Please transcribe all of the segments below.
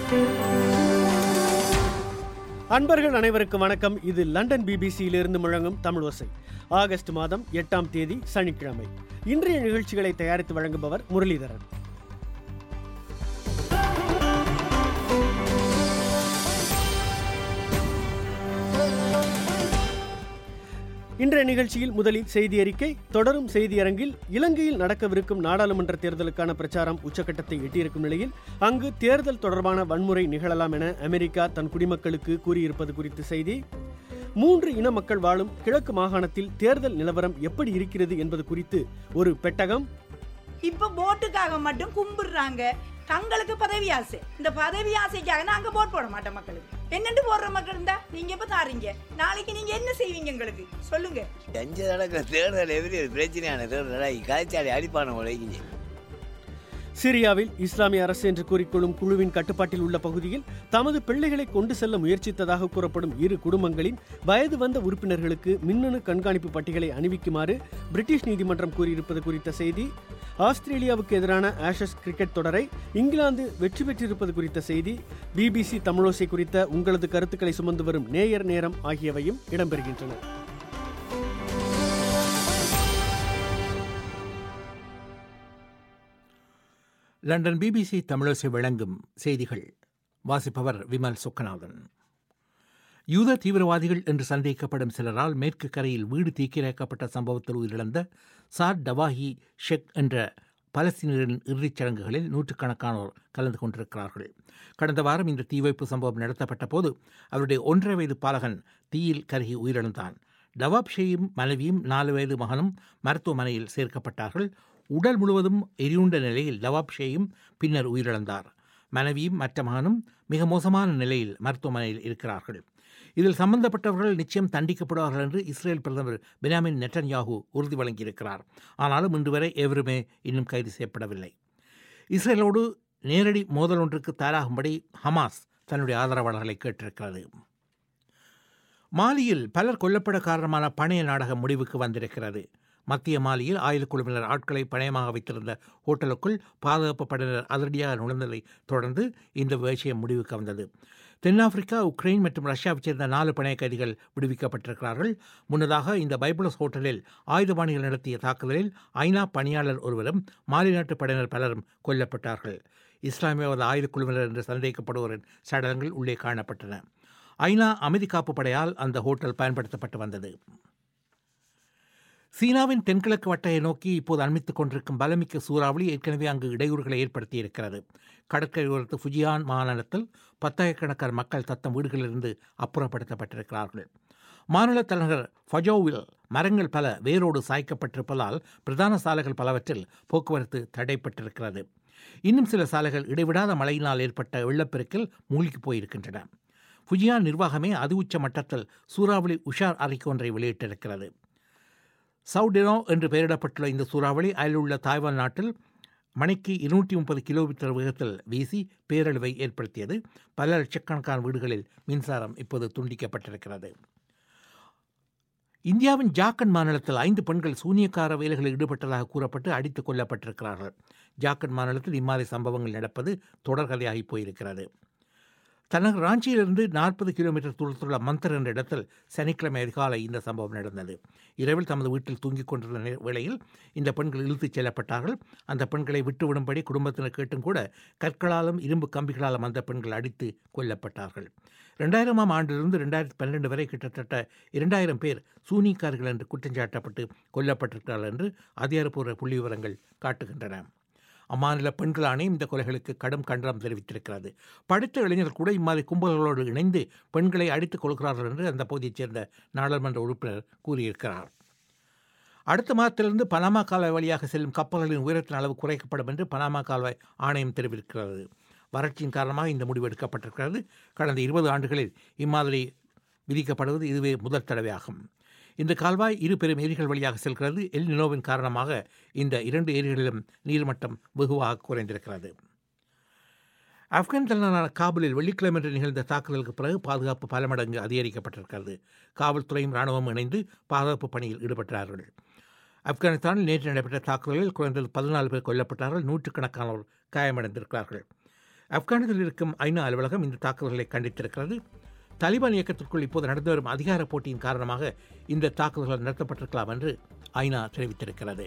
அன்பர்கள் அனைவருக்கும் வணக்கம் இது லண்டன் பிபிசியிலிருந்து முழங்கும் தமிழ் ஓசை ஆகஸ்ட் மாதம் எட்டாம் தேதி சனிக்கிழமை இன்றைய நிகழ்ச்சிகளை தயாரித்து வழங்குபவர் முரளிதரன் இன்றைய நிகழ்ச்சியில் முதலில் செய்தி அறிக்கை தொடரும் செய்தியரங்கில் இலங்கையில் நடக்கவிருக்கும் நாடாளுமன்ற தேர்தலுக்கான பிரச்சாரம் உச்சக்கட்டத்தை எட்டியிருக்கும் நிலையில் அங்கு தேர்தல் தொடர்பான வன்முறை நிகழலாம் என அமெரிக்கா தன் குடிமக்களுக்கு கூறியிருப்பது குறித்து செய்தி மூன்று இன மக்கள் வாழும் கிழக்கு மாகாணத்தில் தேர்தல் நிலவரம் எப்படி இருக்கிறது என்பது குறித்து ஒரு பெட்டகம் இப்ப போட்டுக்காக மட்டும் கும்பிடுறாங்க தங்களுக்கு பதவி ஆசை இந்த பதவி ஆசைக்காக நாங்க போட் போட மாட்டோம் மக்களுக்கு என்னண்டு போடுற மக்கள் இருந்தா நீங்க எப்ப தாரீங்க நாளைக்கு நீங்க என்ன செய்வீங்க எங்களுக்கு சொல்லுங்க அஞ்சு நடக்கிற தேர்தல் எதிரி ஒரு பிரச்சனையான தேர்தல் காய்ச்சாடி அடிப்பான உழைக்கிங்க சிரியாவில் இஸ்லாமிய அரசு என்று கூறிக்கொள்ளும் குழுவின் கட்டுப்பாட்டில் உள்ள பகுதியில் தமது பிள்ளைகளை கொண்டு செல்ல முயற்சித்ததாக கூறப்படும் இரு குடும்பங்களின் வயது வந்த உறுப்பினர்களுக்கு மின்னணு கண்காணிப்பு பட்டிகளை அணிவிக்குமாறு பிரிட்டிஷ் நீதிமன்றம் கூறியிருப்பது குறித்த செய்தி ஆஸ்திரேலியாவுக்கு எதிரான ஆஷஸ் கிரிக்கெட் தொடரை இங்கிலாந்து வெற்றி பெற்றிருப்பது குறித்த செய்தி பிபிசி தமிழோசை குறித்த உங்களது கருத்துக்களை சுமந்து வரும் நேயர் நேரம் ஆகியவையும் இடம்பெறுகின்றன லண்டன் பிபிசி தமிழோசை வழங்கும் செய்திகள் வாசிப்பவர் விமல் சுக்கநாதன் யூத தீவிரவாதிகள் என்று சந்தேகிக்கப்படும் சிலரால் மேற்கு கரையில் வீடு தீக்கிரைக்கப்பட்ட சம்பவத்தில் உயிரிழந்த சாட் டவாஹி ஷெக் என்ற பலஸ்தீனரின் இறுதிச் சடங்குகளில் நூற்றுக்கணக்கானோர் கலந்து கொண்டிருக்கிறார்கள் கடந்த வாரம் இந்த தீ வைப்பு சம்பவம் நடத்தப்பட்ட போது அவருடைய ஒன்றரை வயது பாலகன் தீயில் கருகி உயிரிழந்தான் டவாப் ஷேயும் மனைவியும் நாலு வயது மகனும் மருத்துவமனையில் சேர்க்கப்பட்டார்கள் உடல் முழுவதும் எரியுண்ட நிலையில் லவாப் ஷேயும் பின்னர் உயிரிழந்தார் மனைவியும் மற்ற மகனும் மிக மோசமான நிலையில் மருத்துவமனையில் இருக்கிறார்கள் இதில் சம்பந்தப்பட்டவர்கள் நிச்சயம் தண்டிக்கப்படுவார்கள் என்று இஸ்ரேல் பிரதமர் பென்யாமின் நெட்டன்யாகு உறுதி வழங்கியிருக்கிறார் ஆனாலும் இன்று வரை எவருமே இன்னும் கைது செய்யப்படவில்லை இஸ்ரேலோடு நேரடி மோதல் ஒன்றுக்கு தயாராகும்படி ஹமாஸ் தன்னுடைய ஆதரவாளர்களை கேட்டிருக்கிறது மாலியில் பலர் கொல்லப்பட காரணமான பணைய நாடகம் முடிவுக்கு வந்திருக்கிறது மத்திய மாலியில் ஆயுத குழுவினர் ஆட்களை பணயமாக வைத்திருந்த ஹோட்டலுக்குள் பாதுகாப்பு படையினர் அதிரடியாக நுழைந்ததை தொடர்ந்து இந்த விஷயம் முடிவுக்கு வந்தது தென்னாப்பிரிக்கா உக்ரைன் மற்றும் ரஷ்யாவைச் சேர்ந்த நாலு பணைய கைதிகள் விடுவிக்கப்பட்டிருக்கிறார்கள் முன்னதாக இந்த பைபிளஸ் ஹோட்டலில் ஆயுதபாணிகள் நடத்திய தாக்குதலில் ஐநா பணியாளர் ஒருவரும் மாலி நாட்டு படையினர் பலரும் கொல்லப்பட்டார்கள் இஸ்லாமியவாத ஆயுத குழுவினர் என்று சந்தேகிக்கப்படுவோரின் சடலங்கள் உள்ளே காணப்பட்டன ஐநா அமைதி காப்பு படையால் அந்த ஹோட்டல் பயன்படுத்தப்பட்டு வந்தது சீனாவின் தென்கிழக்கு வட்டையை நோக்கி இப்போது அண்மித்துக் கொண்டிருக்கும் பலமிக்க சூறாவளி ஏற்கனவே அங்கு இடையூறுகளை ஏற்படுத்தியிருக்கிறது கடற்கரையோரத்து ஃபுஜியான் மாநிலத்தில் பத்தாயிரக்கணக்கான மக்கள் தத்தம் வீடுகளிலிருந்து அப்புறப்படுத்தப்பட்டிருக்கிறார்கள் மாநில தலைநகர் ஃபஜோவில் மரங்கள் பல வேரோடு சாய்க்கப்பட்டிருப்பதால் பிரதான சாலைகள் பலவற்றில் போக்குவரத்து தடைப்பட்டிருக்கிறது இன்னும் சில சாலைகள் இடைவிடாத மழையினால் ஏற்பட்ட வெள்ளப்பெருக்கில் மூழ்கி போயிருக்கின்றன ஃபுஜியான் நிர்வாகமே அது உச்ச மட்டத்தில் சூறாவளி உஷார் அறிக்கை ஒன்றை வெளியிட்டிருக்கிறது சவுடினோ என்று பெயரிடப்பட்டுள்ள இந்த சூறாவளி அயலுள்ள தாய்வான் நாட்டில் மணிக்கு இருநூற்றி முப்பது கிலோமீட்டர் வேகத்தில் வீசி பேரழிவை ஏற்படுத்தியது பல லட்சக்கணக்கான வீடுகளில் மின்சாரம் இப்போது துண்டிக்கப்பட்டிருக்கிறது இந்தியாவின் ஜார்க்கண்ட் மாநிலத்தில் ஐந்து பெண்கள் சூனியக்கார வேலைகளில் ஈடுபட்டதாக கூறப்பட்டு அடித்துக் கொல்லப்பட்டிருக்கிறார்கள் ஜார்க்கண்ட் மாநிலத்தில் இம்மாதிரி சம்பவங்கள் நடப்பது தொடர்கதையாகி போயிருக்கிறது தலைநகர் ராஞ்சியிலிருந்து நாற்பது கிலோமீட்டர் தூரத்தில் உள்ள மந்தர் என்ற இடத்தில் சனிக்கிழமை அதிகாலை இந்த சம்பவம் நடந்தது இரவில் தமது வீட்டில் தூங்கிக் கொண்டிருந்த நே- வேளையில் இந்த பெண்கள் இழுத்துச் செல்லப்பட்டார்கள் அந்த பெண்களை விட்டுவிடும்படி குடும்பத்தினர் கேட்டும் கூட கற்களாலும் இரும்பு கம்பிகளாலும் அந்த பெண்கள் அடித்து கொல்லப்பட்டார்கள் ரெண்டாயிரமாம் ஆண்டிலிருந்து ரெண்டாயிரத்தி பன்னிரெண்டு வரை கிட்டத்தட்ட இரண்டாயிரம் பேர் சூனிக்கார்கள் என்று குற்றஞ்சாட்டப்பட்டு கொல்லப்பட்டிருக்கிறார்கள் என்று அதிகாரப்பூர்வ புள்ளி விவரங்கள் காட்டுகின்றன அம்மாநில பெண்கள் ஆணையம் இந்த கொலைகளுக்கு கடும் கண்டனம் தெரிவித்திருக்கிறது படித்த இளைஞர்கள் கூட இம்மாதிரி கும்பல்களோடு இணைந்து பெண்களை அடித்துக் கொள்கிறார்கள் என்று அந்த பகுதியைச் சேர்ந்த நாடாளுமன்ற உறுப்பினர் கூறியிருக்கிறார் அடுத்த மாதத்திலிருந்து பனாமா கால்வாய் வழியாக செல்லும் கப்பல்களின் உயரத்தின் அளவு குறைக்கப்படும் என்று பனாமா கால்வாய் ஆணையம் தெரிவித்திருக்கிறது வறட்சியின் காரணமாக இந்த முடிவு எடுக்கப்பட்டிருக்கிறது கடந்த இருபது ஆண்டுகளில் இம்மாதிரி விதிக்கப்படுவது இதுவே முதல் தடவையாகும் இந்த கால்வாய் இரு பெரும் ஏரிகள் வழியாக செல்கிறது எல் நினோவின் காரணமாக இந்த இரண்டு ஏரிகளிலும் நீர்மட்டம் வெகுவாக குறைந்திருக்கிறது ஆப்கான் தலைநகரான காபூலில் வெள்ளிக்கிழமை அன்று நிகழ்ந்த தாக்குதலுக்கு பிறகு பாதுகாப்பு பல மடங்கு அதிகரிக்கப்பட்டிருக்கிறது காவல்துறையும் இராணுவம் இணைந்து பாதுகாப்பு பணியில் ஈடுபட்டார்கள் ஆப்கானிஸ்தானில் நேற்று நடைபெற்ற தாக்குதலில் குறைந்தது பதினாலு பேர் கொல்லப்பட்டார்கள் நூற்றுக்கணக்கானோர் காயமடைந்திருக்கிறார்கள் ஆப்கானிஸ்தானில் இருக்கும் ஐநா அலுவலகம் இந்த தாக்குதல்களை கண்டித்திருக்கிறது தாலிபான் இயக்கத்திற்குள் இப்போது நடந்து வரும் அதிகார போட்டியின் காரணமாக இந்த தாக்குதல்கள் நடத்தப்பட்டிருக்கலாம் என்று ஐநா தெரிவித்திருக்கிறது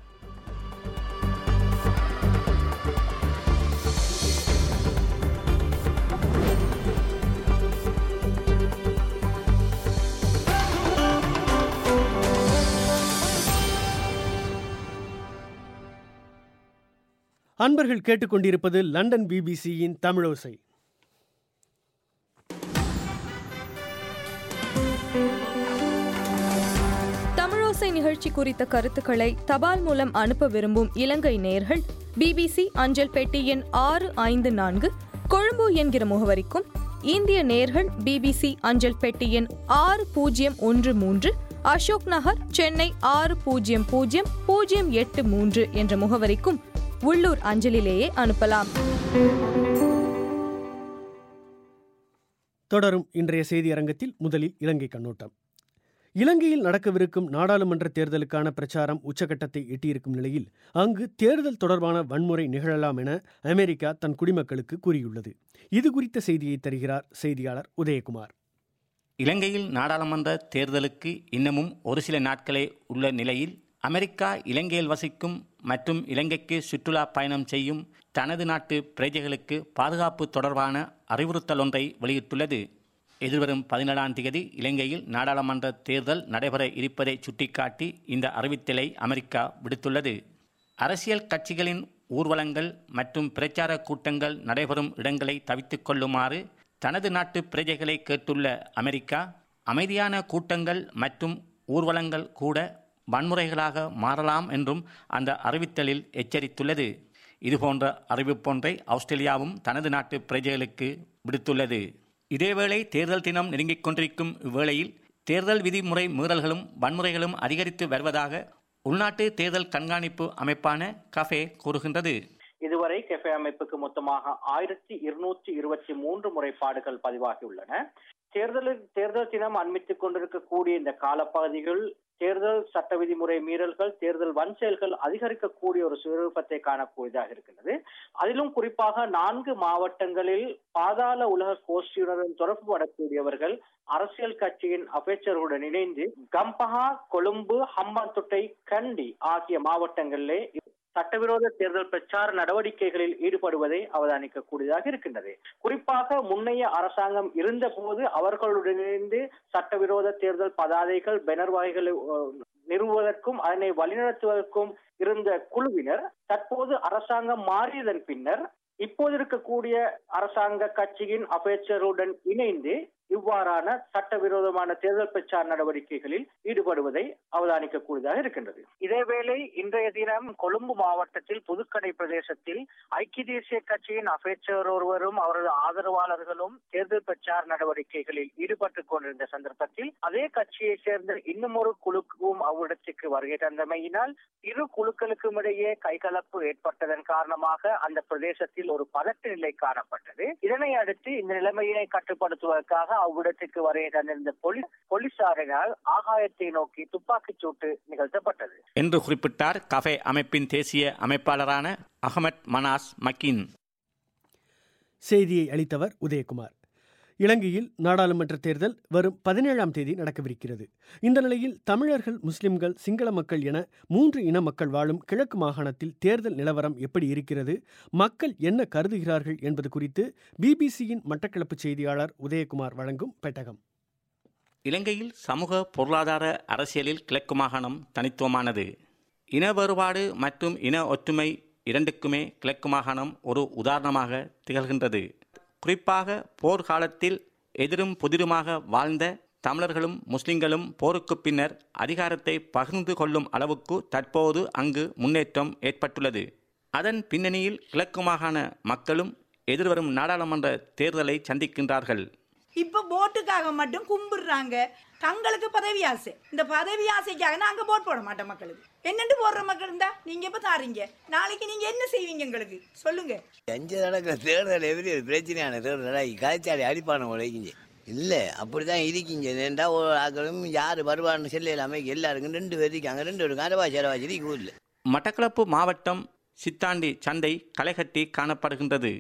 அன்பர்கள் கேட்டுக்கொண்டிருப்பது லண்டன் பிபிசியின் தமிழோசை தமிழோசை நிகழ்ச்சி குறித்த கருத்துக்களை தபால் மூலம் அனுப்ப விரும்பும் இலங்கை நேயர்கள் பிபிசி அஞ்சல் பெட்டி எண் ஆறு ஐந்து நான்கு கொழும்பு என்கிற முகவரிக்கும் இந்திய நேயர்கள் பிபிசி அஞ்சல் பெட்டி எண் ஆறு பூஜ்ஜியம் ஒன்று மூன்று அசோக் நகர் சென்னை ஆறு பூஜ்ஜியம் பூஜ்ஜியம் பூஜ்ஜியம் எட்டு மூன்று என்ற முகவரிக்கும் உள்ளூர் அஞ்சலிலேயே அனுப்பலாம் தொடரும் இன்றைய செய்தி அரங்கத்தில் முதலில் இலங்கை கண்ணோட்டம் இலங்கையில் நடக்கவிருக்கும் நாடாளுமன்ற தேர்தலுக்கான பிரச்சாரம் உச்சகட்டத்தை எட்டியிருக்கும் நிலையில் அங்கு தேர்தல் தொடர்பான வன்முறை நிகழலாம் என அமெரிக்கா தன் குடிமக்களுக்கு கூறியுள்ளது இது குறித்த செய்தியை தருகிறார் செய்தியாளர் உதயகுமார் இலங்கையில் நாடாளுமன்ற தேர்தலுக்கு இன்னமும் ஒரு சில நாட்களே உள்ள நிலையில் அமெரிக்கா இலங்கையில் வசிக்கும் மற்றும் இலங்கைக்கு சுற்றுலா பயணம் செய்யும் தனது நாட்டு பிரஜைகளுக்கு பாதுகாப்பு தொடர்பான அறிவுறுத்தல் ஒன்றை வெளியிட்டுள்ளது எதிர்வரும் பதினேழாம் தேதி இலங்கையில் நாடாளுமன்ற தேர்தல் நடைபெற இருப்பதை சுட்டிக்காட்டி இந்த அறிவித்தலை அமெரிக்கா விடுத்துள்ளது அரசியல் கட்சிகளின் ஊர்வலங்கள் மற்றும் பிரச்சார கூட்டங்கள் நடைபெறும் இடங்களை தவித்துக் கொள்ளுமாறு தனது நாட்டு பிரஜைகளை கேட்டுள்ள அமெரிக்கா அமைதியான கூட்டங்கள் மற்றும் ஊர்வலங்கள் கூட வன்முறைகளாக மாறலாம் என்றும் அந்த அறிவித்தலில் எச்சரித்துள்ளது இதுபோன்ற அறிவிப்பொன்றை ஆஸ்திரேலியாவும் தனது நாட்டு பிரஜைகளுக்கு விடுத்துள்ளது இதேவேளை தேர்தல் தினம் நெருங்கிக் கொண்டிருக்கும் இவ்வேளையில் தேர்தல் விதிமுறை மீறல்களும் வன்முறைகளும் அதிகரித்து வருவதாக உள்நாட்டு தேர்தல் கண்காணிப்பு அமைப்பான கஃபே கூறுகின்றது இதுவரை கெஃபே அமைப்புக்கு மொத்தமாக ஆயிரத்தி இருநூற்றி இருபத்தி மூன்று முறைப்பாடுகள் பதிவாகியுள்ளன தேர்தலில் தேர்தல் தினம் அண்மித்துக் கொண்டிருக்கக்கூடிய இந்த காலப்பகுதிகள் தேர்தல் சட்ட விதிமுறை மீறல்கள் தேர்தல் வன் செயல்கள் அதிகரிக்கக்கூடிய ஒரு சுரூபத்தை காணக்கூடியதாக இருக்கின்றது அதிலும் குறிப்பாக நான்கு மாவட்டங்களில் பாதாள உலக கோஷ்டியுடன் தொடர்பு படக்கூடியவர்கள் அரசியல் கட்சியின் அமைச்சர்களுடன் இணைந்து கம்பஹா கொழும்பு ஹம்பாந்தோட்டை கண்டி ஆகிய மாவட்டங்களிலே சட்டவிரோத தேர்தல் பிரச்சார நடவடிக்கைகளில் ஈடுபடுவதை அவதானிக்கக்கூடியதாக இருக்கின்றது குறிப்பாக முன்னைய அரசாங்கம் இருந்த போது அவர்களுடன் இணைந்து சட்டவிரோத தேர்தல் பதாதைகள் பெனர் வகைகளை நிறுவுவதற்கும் அதனை வழிநடத்துவதற்கும் இருந்த குழுவினர் தற்போது அரசாங்கம் மாறியதன் பின்னர் இப்போது இருக்கக்கூடிய அரசாங்க கட்சியின் அபேச்சருடன் இணைந்து இவ்வாறான சட்டவிரோதமான தேர்தல் பிரச்சார நடவடிக்கைகளில் ஈடுபடுவதை அவதானிக்கக்கூடியதாக இருக்கின்றது இதேவேளை இன்றைய தினம் கொழும்பு மாவட்டத்தில் புதுக்கடை பிரதேசத்தில் ஐக்கிய தேசிய கட்சியின் அபேச்சர் ஒருவரும் அவரது ஆதரவாளர்களும் தேர்தல் பிரச்சார நடவடிக்கைகளில் ஈடுபட்டுக் கொண்டிருந்த சந்தர்ப்பத்தில் அதே கட்சியை சேர்ந்த இன்னும் ஒரு குழுக்கும் அவ்விடத்துக்கு வருகை தந்தமையினால் இரு குழுக்களுக்கும் இடையே கைகலப்பு ஏற்பட்டதன் காரணமாக அந்த பிரதேசத்தில் ஒரு பதட்ட நிலை காணப்பட்டது இதனை அடுத்து இந்த நிலைமையினை கட்டுப்படுத்துவதற்காக அவ்விடத்துக்கு வருகை தந்திருந்த போலீஸ் போலீசாரினால் ஆகாயத்தை நோக்கி துப்பாக்கிச் சூட்டு நிகழ்த்தப்பட்டது என்று குறிப்பிட்டார் கஃபே அமைப்பின் தேசிய அமைப்பாளரான அகமட் மனாஸ் மக்கின் செய்தியை அளித்தவர் உதயகுமார் இலங்கையில் நாடாளுமன்ற தேர்தல் வரும் பதினேழாம் தேதி நடக்கவிருக்கிறது இந்த நிலையில் தமிழர்கள் முஸ்லிம்கள் சிங்கள மக்கள் என மூன்று இன மக்கள் வாழும் கிழக்கு மாகாணத்தில் தேர்தல் நிலவரம் எப்படி இருக்கிறது மக்கள் என்ன கருதுகிறார்கள் என்பது குறித்து பிபிசியின் மட்டக்களப்பு செய்தியாளர் உதயகுமார் வழங்கும் பெட்டகம் இலங்கையில் சமூக பொருளாதார அரசியலில் கிழக்கு மாகாணம் தனித்துவமானது இன வேறுபாடு மற்றும் இன ஒற்றுமை இரண்டுக்குமே கிழக்கு மாகாணம் ஒரு உதாரணமாக திகழ்கின்றது குறிப்பாக போர் காலத்தில் எதிரும் புதிருமாக வாழ்ந்த தமிழர்களும் முஸ்லிம்களும் போருக்கு பின்னர் அதிகாரத்தை பகிர்ந்து கொள்ளும் அளவுக்கு தற்போது அங்கு முன்னேற்றம் ஏற்பட்டுள்ளது அதன் பின்னணியில் கிழக்கு மாகாண மக்களும் எதிர்வரும் நாடாளுமன்ற தேர்தலை சந்திக்கின்றார்கள் இப்ப போட்டுக்காக மட்டும் கும்பிடுறாங்க தங்களுக்கு பதவி ஆசை இந்த பதவி ஆசைக்காக நாங்க போட் போட மாட்டோம் மக்களுக்கு என்னென்று போடுற மக்கள் இருந்தா நீங்க இப்ப தாரீங்க நாளைக்கு நீங்க என்ன செய்வீங்க எங்களுக்கு சொல்லுங்க அஞ்சு நடக்கிற தேர்தல் எப்படி ஒரு பிரச்சனையான தேர்தல் காய்ச்சாடி அடிப்பான உழைக்கிங்க இல்லை அப்படிதான் இருக்கீங்க ரெண்டா ஒரு ஆக்களும் யார் வருவான்னு செல்ல இல்லாமல் எல்லாருக்கும் ரெண்டு பேர் இருக்காங்க ரெண்டு பேருக்கும் அரவா செலவாச்சு ஊரில் மட்டக்களப்பு மாவட்டம் சித்தாண்டி சந்தை களைகட்டி காணப்படுகின்றது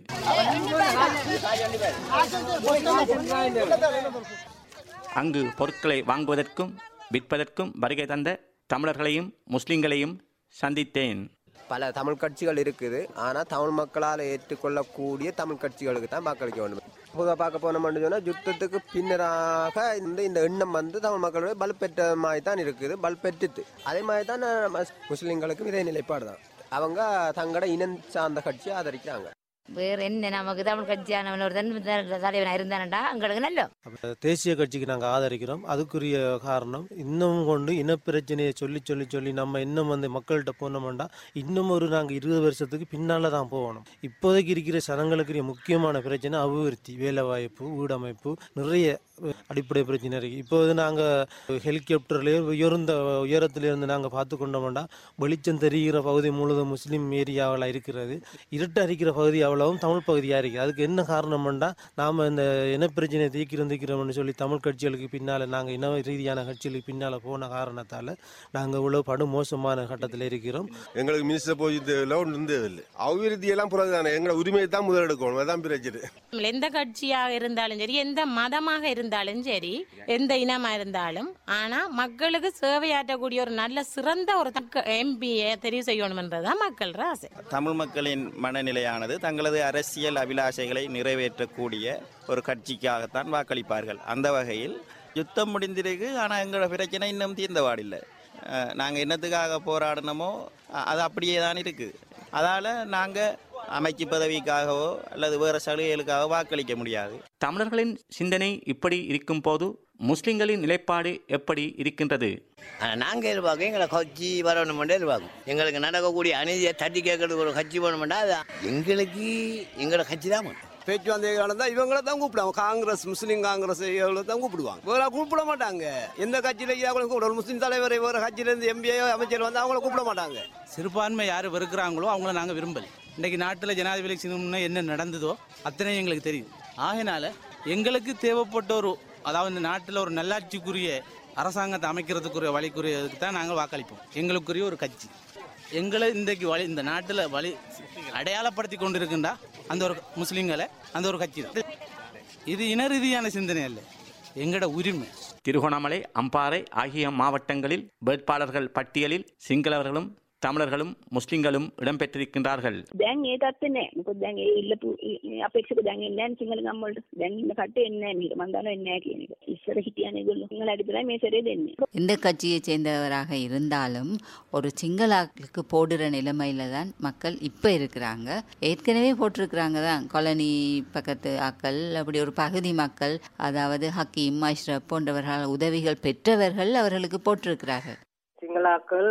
அங்கு பொருட்களை வாங்குவதற்கும் விற்பதற்கும் வருகை தந்த தமிழர்களையும் முஸ்லிம்களையும் சந்தித்தேன் பல தமிழ் கட்சிகள் இருக்குது ஆனால் தமிழ் மக்களால் ஏற்றுக்கொள்ளக்கூடிய தமிழ் கட்சிகளுக்கு தான் வாக்களிக்க வேண்டும் பொதுவாக பார்க்க போனோம்னு சொன்னால் யுத்தத்துக்கு பின்னராக இந்த இந்த எண்ணம் வந்து தமிழ் மக்களுடைய பல்பெற்ற மாதிரி தான் இருக்குது பல்பெற்றுது அதே மாதிரி தான் நம்ம முஸ்லீம்களுக்கும் இதே நிலைப்பாடு தான் அவங்க தங்களோட இனம் சார்ந்த கட்சியை ஆதரிக்கிறாங்க வேற என்ன நமக்கு தமிழ் கட்சியானவன் ஒரு தலைவனா இருந்தானடா எங்களுக்கு நல்ல தேசிய கட்சிக்கு நாங்கள் ஆதரிக்கிறோம் அதுக்குரிய காரணம் இன்னும் கொண்டு இனப்பிரச்சனையை சொல்லி சொல்லி சொல்லி நம்ம இன்னும் வந்து மக்கள்கிட்ட போனோம்னா இன்னும் ஒரு நாங்கள் இருபது வருஷத்துக்கு பின்னால் தான் போகணும் இப்போதைக்கு இருக்கிற சனங்களுக்கு முக்கியமான பிரச்சனை அபிவிருத்தி வேலைவாய்ப்பு வீடமைப்பு நிறைய அடிப்படை பிரச்சனை இருக்குது இப்போது நாங்கள் ஹெலிகாப்டர்லேயே உயர்ந்த உயரத்திலிருந்து நாங்கள் பார்த்து கொண்டோம்னா வெளிச்சம் தெரிகிற பகுதி முழுதும் முஸ்லீம் ஏரியாவில் இருக்கிறது இருட்டு அரிக்கிற பகுதி அவ்வளவும் தமிழ் பகுதியாக இருக்குது அதுக்கு என்ன காரணம்னா நாம் இந்த இனப்பிரச்சனையை தீக்கிறோம் தீக்கிறோம்னு சொல்லி தமிழ் கட்சிகளுக்கு பின்னால் நாங்கள் இன ரீதியான கட்சிகளுக்கு பின்னால் போன காரணத்தால் நாங்கள் இவ்வளோ படு மோசமான கட்டத்தில் இருக்கிறோம் எங்களுக்கு மினிஸ்டர் போய் தேவையில்லை ஒன்றும் இருந்ததில்லை அபிவிருத்தி எல்லாம் புறதானே எங்களை உரிமையை தான் முதல் எடுக்கணும் அதான் பிரச்சனை எந்த கட்சியாக இருந்தாலும் சரி எந்த மதமாக இருந்தாலும் சரி எந்த இனமா இருந்தாலும் ஆனா மக்களுக்கு சேவையாற்றக்கூடிய ஒரு நல்ல சிறந்த ஒரு தக்க எம்பியை தெரிவு செய்யணும்ன்றதுதான் மக்கள் ஆசை தமிழ் மக்களின் மனநிலையானது தங்களது அரசியல் அபிலாஷைகளை நிறைவேற்றக்கூடிய ஒரு கட்சிக்காகத்தான் வாக்களிப்பார்கள் அந்த வகையில் யுத்தம் முடிந்திருக்கு ஆனால் எங்களோட பிரச்சனை இன்னும் தீர்ந்தவாடில்லை நாங்கள் என்னத்துக்காக போராடினோமோ அது அப்படியே தான் இருக்குது அதால் நாங்கள் அமைச்சு பதவிக்காகவோ அல்லது வேறு சலுகைகளுக்காக வாக்களிக்க முடியாது தமிழர்களின் சிந்தனை இப்படி இருக்கும் போது முஸ்லிம்களின் நிலைப்பாடு எப்படி இருக்கின்றது ஆனால் நாங்கள் எதிர்பார்க்க எங்களை கட்சி வரணுமெண்டே எதிர்பார்க்கும் எங்களுக்கு நடக்கக்கூடிய அநீதியை தட்டி கேட்கறதுக்கு ஒரு கட்சி வேணுமெண்டா அது எங்களுக்கு எங்களோட கட்சி தான் வேணும். பேச்சுவார்த்தை நடந்தா இவங்கள தான் கூப்பிடுவாங்க காங்கிரஸ் முஸ்லீம் காங்கிரஸ் இவங்களை தான் கூப்பிடுவாங்க வேற கூப்பிட மாட்டாங்க எந்த கட்சியில அவங்களும் கூப்பிட முஸ்லீம் தலைவர் வேற கட்சியில இருந்து எம்பியோ அமைச்சர் வந்து அவங்கள கூப்பிட மாட்டாங்க சிறுபான்மை யார் வெறுக்கிறாங்களோ அவங்கள நாங்கள் விரும்பல இன்னைக்கு நாட்டில் ஜனாதிபதி எலெக்ஷன் என்ன நடந்ததோ அத்தனை எங்களுக்கு தெரியும் ஆகையினால எங்களுக்கு தேவைப்பட்ட ஒரு அதாவது இந்த நாட்டில் ஒரு நல்லாட்சிக்குரிய அரசாங்கத்தை அமைக்கிறதுக்குரிய வழிக்குரியதுக்கு தான் நாங்கள் வாக்களிப்போம் எங்களுக்குரிய ஒரு கட்சி எங்களை இன்றைக்கு வழி இந்த நாட்டில் வழி அடையாளப்படுத்தி கொண்டிருக்கின்றா அந்த ஒரு முஸ்லீம்களை அந்த ஒரு கட்சி தான் இது இன ரீதியான சிந்தனை அல்ல எங்களோட உரிமை திருகோணமலை அம்பாறை ஆகிய மாவட்டங்களில் வேட்பாளர்கள் பட்டியலில் சிங்களவர்களும் தமிழர்களும் முஸ்லிம்களும் இடம்பெற்றிருக்கின்றார்கள் දැන් ඒ තත්ත්වෙ නෑ මොකද දැන් ඒ ඉල්ලපු අපේක්ෂක දැන් එන්නේ නැහැ සිංහල ගම් වලට දැන් ඉන්න කට්ටිය එන්නේ නැහැ මේක මම දන්නවා එන්නේ නැහැ කියන එක ඉස්සර හිටියනේ ඒගොල්ලෝ සිංහල අඩිපලයි මේ සැරේ දෙන්නේ எந்த கட்சியைச் சேர்ந்தவராக இருந்தாலும் ஒரு சிங்களாக்களுக்கு போடுற நிலைமையில தான் மக்கள் இப்போ இருக்கிறாங்க ஏற்கனவே போட்டிருக்கிறாங்க தான் காலனி பக்கத்து ஆக்கள் அப்படி ஒரு பகுதி மக்கள் அதாவது ஹக்கீம் அஷ்ரப் போன்றவர்கள் உதவிகள் பெற்றவர்கள் அவர்களுக்கு போட்டிருக்கிறார்கள் சிங்களாக்கள்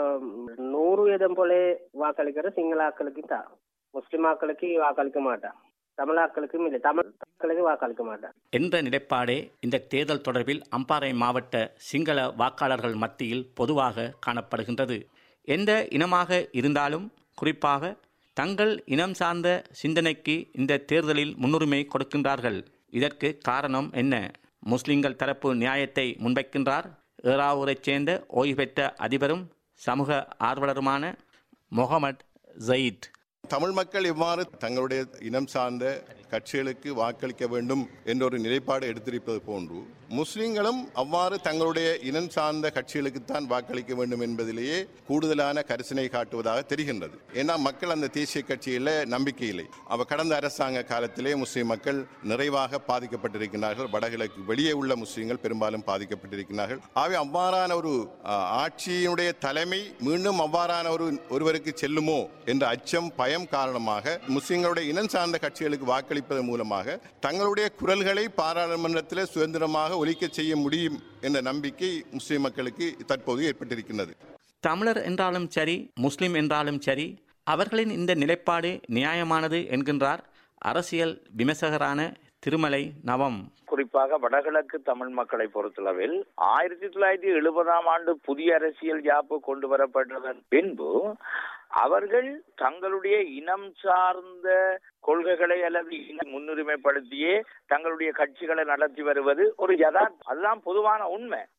நூறு வீதம் போல வாக்களிக்கிற சிங்களாக்களுக்கு தான் முஸ்லிமாக்களுக்கு வாக்களிக்க மாட்டான் தமிழாக்களுக்கும் இல்லை தமிழ் மக்களுக்கு வாக்களிக்க மாட்டான் என்ற நிலைப்பாடே இந்த தேர்தல் தொடர்பில் அம்பாறை மாவட்ட சிங்கள வாக்காளர்கள் மத்தியில் பொதுவாக காணப்படுகின்றது எந்த இனமாக இருந்தாலும் குறிப்பாக தங்கள் இனம் சார்ந்த சிந்தனைக்கு இந்த தேர்தலில் முன்னுரிமை கொடுக்கின்றார்கள் இதற்கு காரணம் என்ன முஸ்லிம்கள் தரப்பு நியாயத்தை முன்வைக்கின்றார் ஏறாவூரைச் சேர்ந்த ஓய்வு பெற்ற அதிபரும் சமூக ஆர்வலருமான முகமது ஜயீத் தமிழ் மக்கள் எவ்வாறு தங்களுடைய இனம் சார்ந்த கட்சிகளுக்கு வாக்களிக்க வேண்டும் என்ற ஒரு நிலைப்பாடு எடுத்திருப்பது போன்று முஸ்லிம்களும் அவ்வாறு தங்களுடைய இனம் சார்ந்த கட்சிகளுக்குத்தான் வாக்களிக்க வேண்டும் என்பதிலேயே கூடுதலான கரிசனை காட்டுவதாக தெரிகின்றது ஏன்னா மக்கள் அந்த தேசிய கட்சியில் நம்பிக்கை இல்லை அவ கடந்த அரசாங்க காலத்திலே முஸ்லிம் மக்கள் நிறைவாக பாதிக்கப்பட்டிருக்கிறார்கள் வடகிழக்கு வெளியே உள்ள முஸ்லிம்கள் பெரும்பாலும் பாதிக்கப்பட்டிருக்கிறார்கள் ஆகவே அவ்வாறான ஒரு ஆஹ், ஆட்சியினுடைய தலைமை மீண்டும் அவ்வாறான ஒரு ஒருவருக்கு செல்லுமோ என்ற அச்சம் பயம் காரணமாக முஸ்லிம்களுடைய இனம் சார்ந்த கட்சிகளுக்கு வாக்களிப்பதன் மூலமாக தங்களுடைய குரல்களை பாராளுமன்றத்தில் சுதந்திரமாக ஒலிக்க செய்ய முடியும் என்ற நம்பிக்கை முஸ்லிம் மக்களுக்கு தற்போது ஏற்பட்டிருக்கின்றது தமிழர் என்றாலும் சரி முஸ்லிம் என்றாலும் சரி அவர்களின் இந்த நிலைப்பாடு நியாயமானது என்கின்றார் அரசியல் விமர்சகரான திருமலை நவம் குறிப்பாக வடகிழக்கு தமிழ் மக்களை பொறுத்தளவில் ஆயிரத்தி தொள்ளாயிரத்தி எழுபதாம் ஆண்டு புதிய அரசியல் யாப்பு கொண்டு வரப்பட்டதன் பின்பு அவர்கள் தங்களுடைய இனம் சார்ந்த கொள்கைகளை அல்லது இன முன்னுரிமைப்படுத்தியே தங்களுடைய கட்சிகளை நடத்தி வருவது ஒரு யதார்த்தம் அதுதான் பொதுவான உண்மை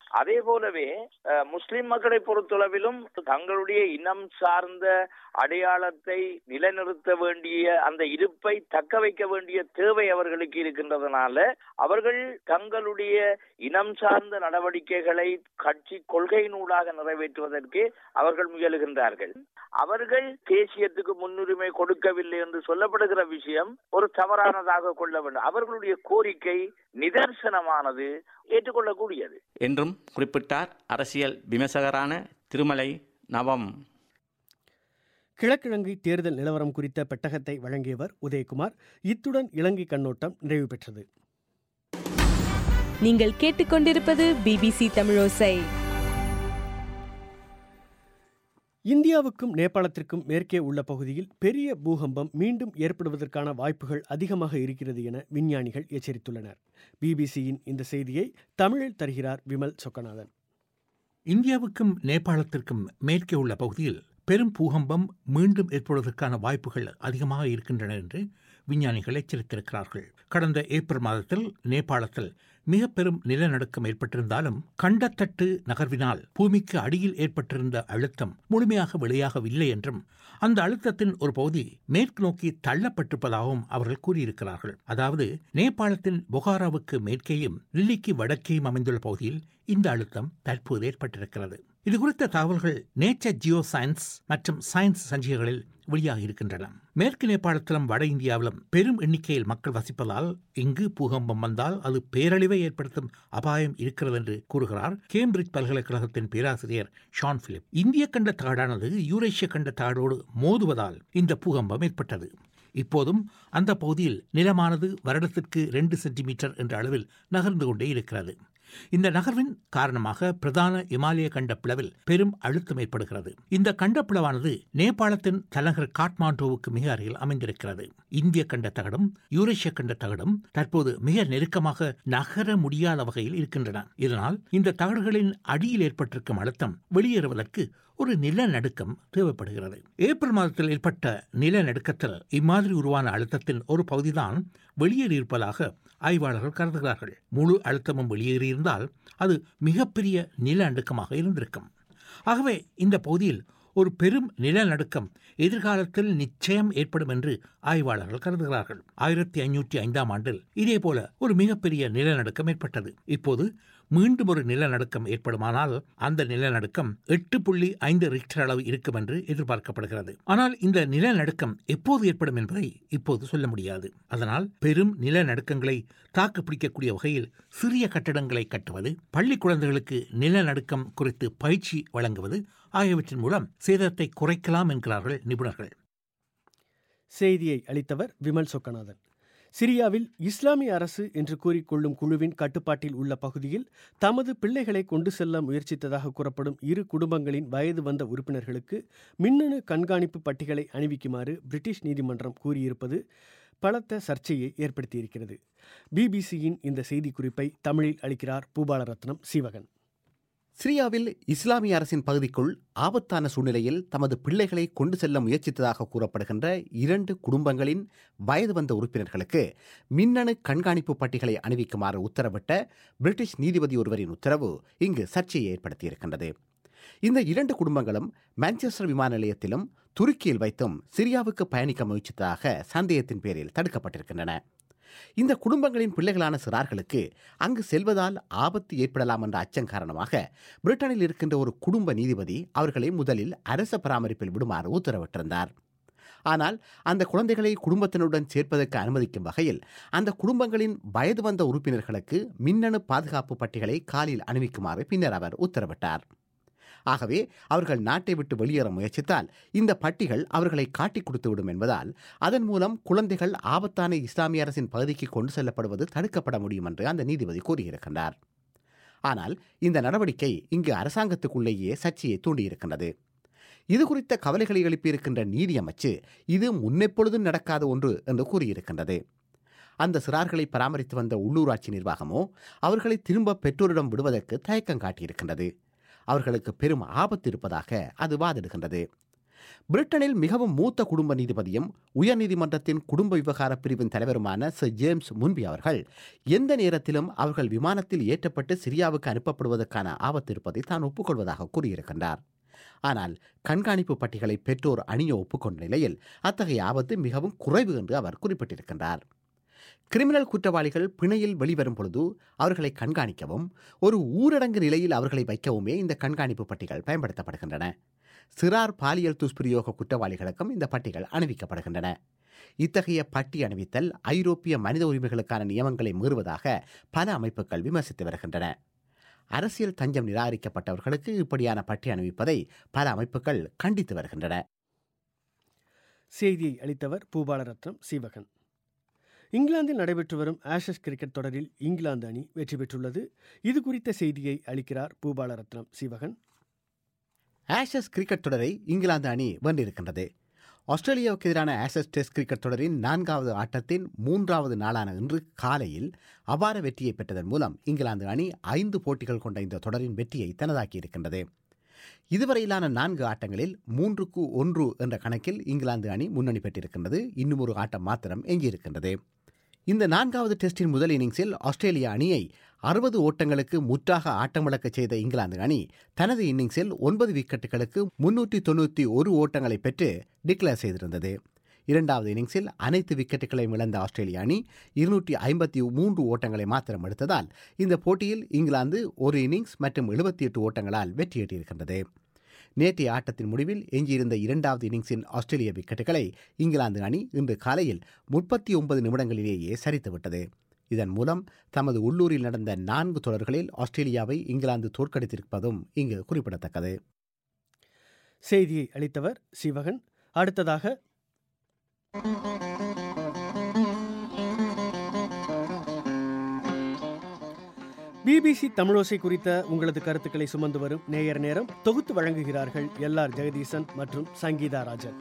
அதே போலவே அஹ், முஸ்லிம் மக்களை பொறுத்தளவிலும் தங்களுடைய இனம் சார்ந்த அடையாளத்தை நிலைநிறுத்த வேண்டிய அந்த இருப்பை தக்க வைக்க வேண்டிய தேவை அவர்களுக்கு இருக்கின்றதுனால அவர்கள் தங்களுடைய இனம் சார்ந்த நடவடிக்கைகளை கட்சி கொள்கையினூடாக நிறைவேற்றுவதற்கு அவர்கள் முயலுகின்றார்கள் அவர்கள் தேசியத்துக்கு முன்னுரிமை கொடுக்கவில்லை என்று சொல்லப்படுகிற விஷயம் ஒரு தவறானதாக கொள்ள வேண்டும் அவர்களுடைய கோரிக்கை நிதர்சனமானது ஏற்றுக்கொள்ளக்கூடியது என்றும் குறிப்பிட்டார் அரசியல் விமர்சகரான திருமலை நவம் கிழக்கிழங்கை தேர்தல் நிலவரம் குறித்த பெட்டகத்தை வழங்கியவர் உதயகுமார் இத்துடன் இலங்கை கண்ணோட்டம் நிறைவு பெற்றது நீங்கள் கேட்டுக்கொண்டிருப்பது பிபிசி தமிழோசை இந்தியாவுக்கும் நேபாளத்திற்கும் மேற்கே உள்ள பகுதியில் பெரிய பூகம்பம் மீண்டும் ஏற்படுவதற்கான வாய்ப்புகள் அதிகமாக இருக்கிறது என விஞ்ஞானிகள் எச்சரித்துள்ளனர் பிபிசியின் இந்த செய்தியை தமிழில் தருகிறார் விமல் சொக்கநாதன் இந்தியாவுக்கும் நேபாளத்திற்கும் மேற்கே உள்ள பகுதியில் பெரும் பூகம்பம் மீண்டும் ஏற்படுவதற்கான வாய்ப்புகள் அதிகமாக இருக்கின்றன என்று விஞ்ஞானிகள் எச்சரித்திருக்கிறார்கள் கடந்த ஏப்ரல் மாதத்தில் நேபாளத்தில் மிக பெரும் நிலநடுக்கம் ஏற்பட்டிருந்தாலும் கண்டத்தட்டு நகர்வினால் பூமிக்கு அடியில் ஏற்பட்டிருந்த அழுத்தம் முழுமையாக வெளியாகவில்லை என்றும் அந்த அழுத்தத்தின் ஒரு பகுதி மேற்கு நோக்கி தள்ளப்பட்டிருப்பதாகவும் அவர்கள் கூறியிருக்கிறார்கள் அதாவது நேபாளத்தின் பொகாராவுக்கு மேற்கேயும் லில்லிக்கு வடக்கேயும் அமைந்துள்ள பகுதியில் இந்த அழுத்தம் தற்போது ஏற்பட்டிருக்கிறது இது குறித்த தகவல்கள் நேச்சர் ஜியோ சயின்ஸ் மற்றும் சயின்ஸ் சஞ்சிகைகளில் வெளியாகி இருக்கின்றன மேற்கு நேபாளத்திலும் வட இந்தியாவிலும் பெரும் எண்ணிக்கையில் மக்கள் வசிப்பதால் இங்கு பூகம்பம் வந்தால் அது பேரழிவை ஏற்படுத்தும் அபாயம் இருக்கிறது என்று கூறுகிறார் கேம்பிரிட்ஜ் பல்கலைக்கழகத்தின் பேராசிரியர் ஷான் பிலிப் இந்திய கண்ட தாடானது யூரேஷிய கண்ட தாடோடு மோதுவதால் இந்த பூகம்பம் ஏற்பட்டது இப்போதும் அந்த பகுதியில் நிலமானது வருடத்திற்கு ரெண்டு சென்டிமீட்டர் என்ற அளவில் நகர்ந்து கொண்டே இருக்கிறது இந்த நகர்வின் காரணமாக பிரதான இமாலய கண்ட பிளவில் பெரும் அழுத்தம் ஏற்படுகிறது இந்த கண்ட பிளவானது நேபாளத்தின் தலைநகர் காட்மாண்டுவுக்கு மிக அருகில் அமைந்திருக்கிறது இந்திய கண்ட தகடும் யூரேஷிய கண்ட தகடும் தற்போது மிக நெருக்கமாக நகர முடியாத வகையில் இருக்கின்றன இதனால் இந்த தகடுகளின் அடியில் ஏற்பட்டிருக்கும் அழுத்தம் வெளியேறுவதற்கு ஒரு நிலநடுக்கம் தேவைப்படுகிறது ஏப்ரல் மாதத்தில் ஏற்பட்ட நிலநடுக்கத்தில் இம்மாதிரி உருவான அழுத்தத்தின் ஒரு பகுதிதான் வெளியேறியிருப்பதாக ஆய்வாளர்கள் கருதுகிறார்கள் முழு அழுத்தமும் வெளியேறியிருந்தால் அது மிகப்பெரிய நிலநடுக்கமாக இருந்திருக்கும் ஆகவே இந்த பகுதியில் ஒரு பெரும் நிலநடுக்கம் எதிர்காலத்தில் நிச்சயம் ஏற்படும் என்று ஆய்வாளர்கள் கருதுகிறார்கள் ஆயிரத்தி ஐநூற்றி ஐந்தாம் ஆண்டில் இதேபோல ஒரு மிகப்பெரிய நிலநடுக்கம் ஏற்பட்டது இப்போது மீண்டும் ஒரு நிலநடுக்கம் ஏற்படுமானால் அந்த நிலநடுக்கம் எட்டு புள்ளி ஐந்து ரிக்டர் அளவு இருக்கும் என்று எதிர்பார்க்கப்படுகிறது ஆனால் இந்த நிலநடுக்கம் எப்போது ஏற்படும் என்பதை இப்போது சொல்ல முடியாது அதனால் பெரும் நிலநடுக்கங்களை தாக்கு பிடிக்கக்கூடிய வகையில் சிறிய கட்டடங்களை கட்டுவது பள்ளி குழந்தைகளுக்கு நிலநடுக்கம் குறித்து பயிற்சி வழங்குவது ஆகியவற்றின் மூலம் சேதத்தை குறைக்கலாம் என்கிறார்கள் நிபுணர்கள் செய்தியை அளித்தவர் விமல் சொக்கநாதன் சிரியாவில் இஸ்லாமிய அரசு என்று கூறிக்கொள்ளும் குழுவின் கட்டுப்பாட்டில் உள்ள பகுதியில் தமது பிள்ளைகளை கொண்டு செல்ல முயற்சித்ததாக கூறப்படும் இரு குடும்பங்களின் வயது வந்த உறுப்பினர்களுக்கு மின்னணு கண்காணிப்பு பட்டிகளை அணிவிக்குமாறு பிரிட்டிஷ் நீதிமன்றம் கூறியிருப்பது பலத்த சர்ச்சையை ஏற்படுத்தியிருக்கிறது பிபிசியின் இந்த செய்திக்குறிப்பை தமிழில் அளிக்கிறார் பூபாலரத்னம் சீவகன் சிரியாவில் இஸ்லாமிய அரசின் பகுதிக்குள் ஆபத்தான சூழ்நிலையில் தமது பிள்ளைகளை கொண்டு செல்ல முயற்சித்ததாக கூறப்படுகின்ற இரண்டு குடும்பங்களின் வயது வந்த உறுப்பினர்களுக்கு மின்னணு கண்காணிப்பு பட்டிகளை அணிவிக்குமாறு உத்தரவிட்ட பிரிட்டிஷ் நீதிபதி ஒருவரின் உத்தரவு இங்கு சர்ச்சையை ஏற்படுத்தியிருக்கின்றது இந்த இரண்டு குடும்பங்களும் மான்செஸ்டர் விமான நிலையத்திலும் துருக்கியில் வைத்தும் சிரியாவுக்கு பயணிக்க முயற்சித்ததாக சந்தேகத்தின் பேரில் தடுக்கப்பட்டிருக்கின்றன இந்த குடும்பங்களின் பிள்ளைகளான சிறார்களுக்கு அங்கு செல்வதால் ஆபத்து ஏற்படலாம் என்ற அச்சம் காரணமாக பிரிட்டனில் இருக்கின்ற ஒரு குடும்ப நீதிபதி அவர்களை முதலில் அரச பராமரிப்பில் விடுமாறு உத்தரவிட்டிருந்தார் ஆனால் அந்த குழந்தைகளை குடும்பத்தினருடன் சேர்ப்பதற்கு அனுமதிக்கும் வகையில் அந்த குடும்பங்களின் வயது வந்த உறுப்பினர்களுக்கு மின்னணு பாதுகாப்பு பட்டிகளை காலில் அணிவிக்குமாறு பின்னர் அவர் உத்தரவிட்டார் ஆகவே அவர்கள் நாட்டை விட்டு வெளியேற முயற்சித்தால் இந்த பட்டிகள் அவர்களை காட்டிக் கொடுத்துவிடும் என்பதால் அதன் மூலம் குழந்தைகள் ஆபத்தான இஸ்லாமிய அரசின் பகுதிக்கு கொண்டு செல்லப்படுவது தடுக்கப்பட முடியும் என்று அந்த நீதிபதி கூறியிருக்கின்றார் ஆனால் இந்த நடவடிக்கை இங்கு அரசாங்கத்துக்குள்ளேயே சர்ச்சையை தூண்டியிருக்கின்றது இது குறித்த கவலைகளை எழுப்பியிருக்கின்ற நீதியமைச்சு இது முன்னெப்பொழுதும் நடக்காத ஒன்று என்று கூறியிருக்கின்றது அந்த சிறார்களை பராமரித்து வந்த உள்ளூராட்சி நிர்வாகமோ அவர்களை திரும்ப பெற்றோரிடம் விடுவதற்கு தயக்கம் காட்டியிருக்கின்றது அவர்களுக்கு பெரும் ஆபத்து இருப்பதாக அது வாதிடுகின்றது பிரிட்டனில் மிகவும் மூத்த குடும்ப நீதிபதியும் உயர்நீதிமன்றத்தின் குடும்ப விவகார பிரிவின் தலைவருமான சர் ஜேம்ஸ் முன்பி அவர்கள் எந்த நேரத்திலும் அவர்கள் விமானத்தில் ஏற்றப்பட்டு சிரியாவுக்கு அனுப்பப்படுவதற்கான ஆபத்து இருப்பதை தான் ஒப்புக்கொள்வதாக கூறியிருக்கின்றார் ஆனால் கண்காணிப்பு பட்டிகளை பெற்றோர் அணிய ஒப்புக்கொண்ட நிலையில் அத்தகைய ஆபத்து மிகவும் குறைவு என்று அவர் குறிப்பிட்டிருக்கின்றார் கிரிமினல் குற்றவாளிகள் பிணையில் வெளிவரும் பொழுது அவர்களை கண்காணிக்கவும் ஒரு ஊரடங்கு நிலையில் அவர்களை வைக்கவுமே இந்த கண்காணிப்பு பட்டிகள் பயன்படுத்தப்படுகின்றன சிறார் பாலியல் துஷ்பிரயோக குற்றவாளிகளுக்கும் இந்த பட்டிகள் அணிவிக்கப்படுகின்றன இத்தகைய பட்டி அணிவித்தல் ஐரோப்பிய மனித உரிமைகளுக்கான நியமங்களை மீறுவதாக பல அமைப்புகள் விமர்சித்து வருகின்றன அரசியல் தஞ்சம் நிராகரிக்கப்பட்டவர்களுக்கு இப்படியான பட்டி அணிவிப்பதை பல அமைப்புகள் கண்டித்து வருகின்றன செய்தியை அளித்தவர் பூபாலரத்னம் சீவகன் இங்கிலாந்தில் நடைபெற்று வரும் ஆஷஸ் கிரிக்கெட் தொடரில் இங்கிலாந்து அணி வெற்றி பெற்றுள்ளது இது குறித்த செய்தியை அளிக்கிறார் பூபாலரத்னம் சீவகன் ஆஷஸ் கிரிக்கெட் தொடரை இங்கிலாந்து அணி வென்றிருக்கின்றது ஆஸ்திரேலியாவுக்கு எதிரான ஆஷஸ் டெஸ்ட் கிரிக்கெட் தொடரின் நான்காவது ஆட்டத்தின் மூன்றாவது நாளான இன்று காலையில் அபார வெற்றியை பெற்றதன் மூலம் இங்கிலாந்து அணி ஐந்து போட்டிகள் கொண்ட இந்த தொடரின் வெற்றியை தனதாக்கியிருக்கின்றது இதுவரையிலான நான்கு ஆட்டங்களில் மூன்றுக்கு ஒன்று என்ற கணக்கில் இங்கிலாந்து அணி முன்னணி பெற்றிருக்கின்றது இன்னும் ஒரு ஆட்டம் மாத்திரம் எஞ்சியிருக்கின்றது இந்த நான்காவது டெஸ்டின் முதல் இன்னிங்ஸில் ஆஸ்திரேலிய அணியை அறுபது ஓட்டங்களுக்கு முற்றாக ஆட்டமிழக்கச் செய்த இங்கிலாந்து அணி தனது இன்னிங்ஸில் ஒன்பது விக்கெட்டுகளுக்கு முன்னூற்றி தொண்ணூற்றி ஒரு ஓட்டங்களை பெற்று டிக்ளேர் செய்திருந்தது இரண்டாவது இன்னிங்ஸில் அனைத்து விக்கெட்டுகளையும் இழந்த ஆஸ்திரேலிய அணி இருநூற்றி ஐம்பத்தி மூன்று ஓட்டங்களை மாத்திரம் எடுத்ததால் இந்த போட்டியில் இங்கிலாந்து ஒரு இன்னிங்ஸ் மற்றும் எழுபத்தி எட்டு ஓட்டங்களால் வெற்றியீட்டியிருக்கின்றது நேற்றைய ஆட்டத்தின் முடிவில் எஞ்சியிருந்த இரண்டாவது இன்னிங்ஸின் ஆஸ்திரேலிய விக்கெட்டுகளை இங்கிலாந்து அணி இன்று காலையில் முப்பத்தி ஒன்பது நிமிடங்களிலேயே சரித்துவிட்டது இதன் மூலம் தமது உள்ளூரில் நடந்த நான்கு தொடர்களில் ஆஸ்திரேலியாவை இங்கிலாந்து தோற்கடித்திருப்பதும் இங்கு குறிப்பிடத்தக்கது செய்தியை அளித்தவர் சிவகன் அடுத்ததாக பிபிசி தமிழோசை குறித்த உங்களது கருத்துக்களை சுமந்து வரும் நேயர் நேரம் தொகுத்து வழங்குகிறார்கள் எல் ஆர் ஜெகதீசன் மற்றும் சங்கீதா ராஜன்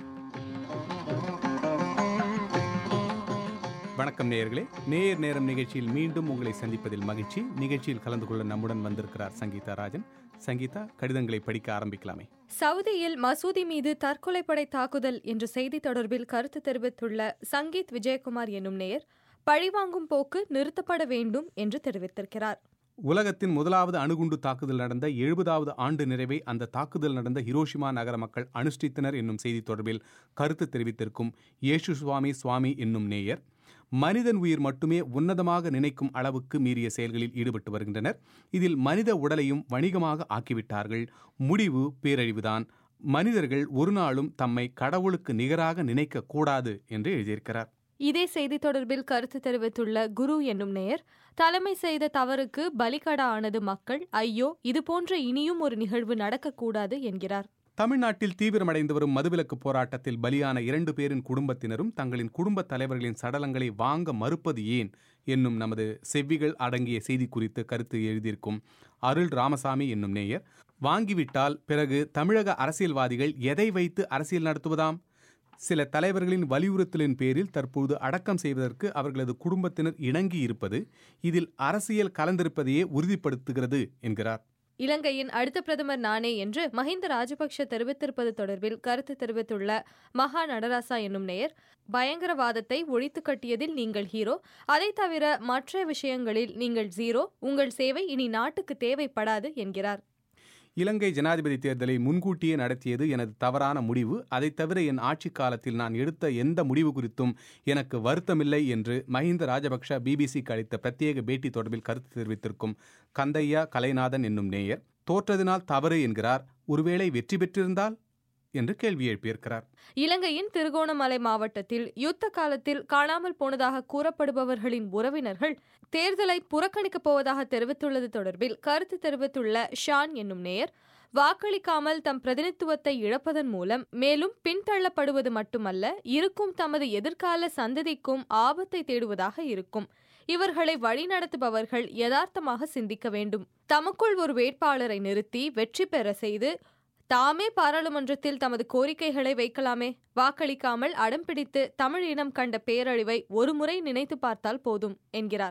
வணக்கம் நேயர்களே நேயர் நேரம் நிகழ்ச்சியில் மீண்டும் உங்களை சந்திப்பதில் மகிழ்ச்சி நிகழ்ச்சியில் கலந்து கொள்ள நம்முடன் வந்திருக்கிறார் சங்கீதா ராஜன் சங்கீதா கடிதங்களை படிக்க ஆரம்பிக்கலாமே சவுதியில் மசூதி மீது தற்கொலைப்படை தாக்குதல் என்ற செய்தி தொடர்பில் கருத்து தெரிவித்துள்ள சங்கீத் விஜயகுமார் என்னும் நேயர் பழிவாங்கும் போக்கு நிறுத்தப்பட வேண்டும் என்று தெரிவித்திருக்கிறார் உலகத்தின் முதலாவது அணுகுண்டு தாக்குதல் நடந்த எழுபதாவது ஆண்டு நிறைவை அந்த தாக்குதல் நடந்த ஹிரோஷிமா நகர மக்கள் அனுஷ்டித்தனர் என்னும் செய்தி தொடர்பில் கருத்து தெரிவித்திருக்கும் இயேசு சுவாமி சுவாமி என்னும் நேயர் மனிதன் உயிர் மட்டுமே உன்னதமாக நினைக்கும் அளவுக்கு மீறிய செயல்களில் ஈடுபட்டு வருகின்றனர் இதில் மனித உடலையும் வணிகமாக ஆக்கிவிட்டார்கள் முடிவு பேரழிவுதான் மனிதர்கள் ஒரு நாளும் தம்மை கடவுளுக்கு நிகராக நினைக்க கூடாது என்று எழுதியிருக்கிறார் இதே செய்தி தொடர்பில் கருத்து தெரிவித்துள்ள குரு என்னும் நேயர் தலைமை செய்த தவறுக்கு பலிகடா ஆனது மக்கள் ஐயோ இது போன்ற இனியும் ஒரு நிகழ்வு நடக்கக்கூடாது என்கிறார் தமிழ்நாட்டில் தீவிரமடைந்து வரும் மதுவிலக்கு போராட்டத்தில் பலியான இரண்டு பேரின் குடும்பத்தினரும் தங்களின் குடும்பத் தலைவர்களின் சடலங்களை வாங்க மறுப்பது ஏன் என்னும் நமது செவ்விகள் அடங்கிய செய்தி குறித்து கருத்து எழுதியிருக்கும் அருள் ராமசாமி என்னும் நேயர் வாங்கிவிட்டால் பிறகு தமிழக அரசியல்வாதிகள் எதை வைத்து அரசியல் நடத்துவதாம் சில தலைவர்களின் வலியுறுத்தலின் பேரில் தற்போது அடக்கம் செய்வதற்கு அவர்களது குடும்பத்தினர் இணங்கி இருப்பது இதில் அரசியல் கலந்திருப்பதையே உறுதிப்படுத்துகிறது என்கிறார் இலங்கையின் அடுத்த பிரதமர் நானே என்று மஹிந்த ராஜபக்ஷ தெரிவித்திருப்பது தொடர்பில் கருத்து தெரிவித்துள்ள மகா நடராசா என்னும் நேயர் பயங்கரவாதத்தை ஒழித்து கட்டியதில் நீங்கள் ஹீரோ அதை தவிர மற்ற விஷயங்களில் நீங்கள் ஜீரோ உங்கள் சேவை இனி நாட்டுக்கு தேவைப்படாது என்கிறார் இலங்கை ஜனாதிபதி தேர்தலை முன்கூட்டியே நடத்தியது எனது தவறான முடிவு அதைத் தவிர என் ஆட்சி காலத்தில் நான் எடுத்த எந்த முடிவு குறித்தும் எனக்கு வருத்தமில்லை என்று மஹிந்த ராஜபக்ஷ பிபிசிக்கு அளித்த பிரத்யேக பேட்டி தொடர்பில் கருத்து தெரிவித்திருக்கும் கந்தையா கலைநாதன் என்னும் நேயர் தோற்றதினால் தவறு என்கிறார் ஒருவேளை வெற்றி பெற்றிருந்தால் என்று கேள்வி எழுப்பியிருக்கிறார் இலங்கையின் திருகோணமலை மாவட்டத்தில் யுத்த காலத்தில் காணாமல் போனதாக கூறப்படுபவர்களின் உறவினர்கள் தேர்தலை புறக்கணிக்கப் போவதாக தெரிவித்துள்ளது தொடர்பில் கருத்து தெரிவித்துள்ள ஷான் என்னும் நேயர் வாக்களிக்காமல் தம் பிரதிநிதித்துவத்தை இழப்பதன் மூலம் மேலும் பின்தள்ளப்படுவது மட்டுமல்ல இருக்கும் தமது எதிர்கால சந்ததிக்கும் ஆபத்தை தேடுவதாக இருக்கும் இவர்களை வழிநடத்துபவர்கள் யதார்த்தமாக சிந்திக்க வேண்டும் தமக்குள் ஒரு வேட்பாளரை நிறுத்தி வெற்றி பெற செய்து தாமே பாராளுமன்றத்தில் தமது கோரிக்கைகளை வைக்கலாமே வாக்களிக்காமல் அடம் பிடித்து தமிழ் இனம் கண்ட பேரழிவை ஒருமுறை நினைத்து பார்த்தால் போதும் என்கிறார்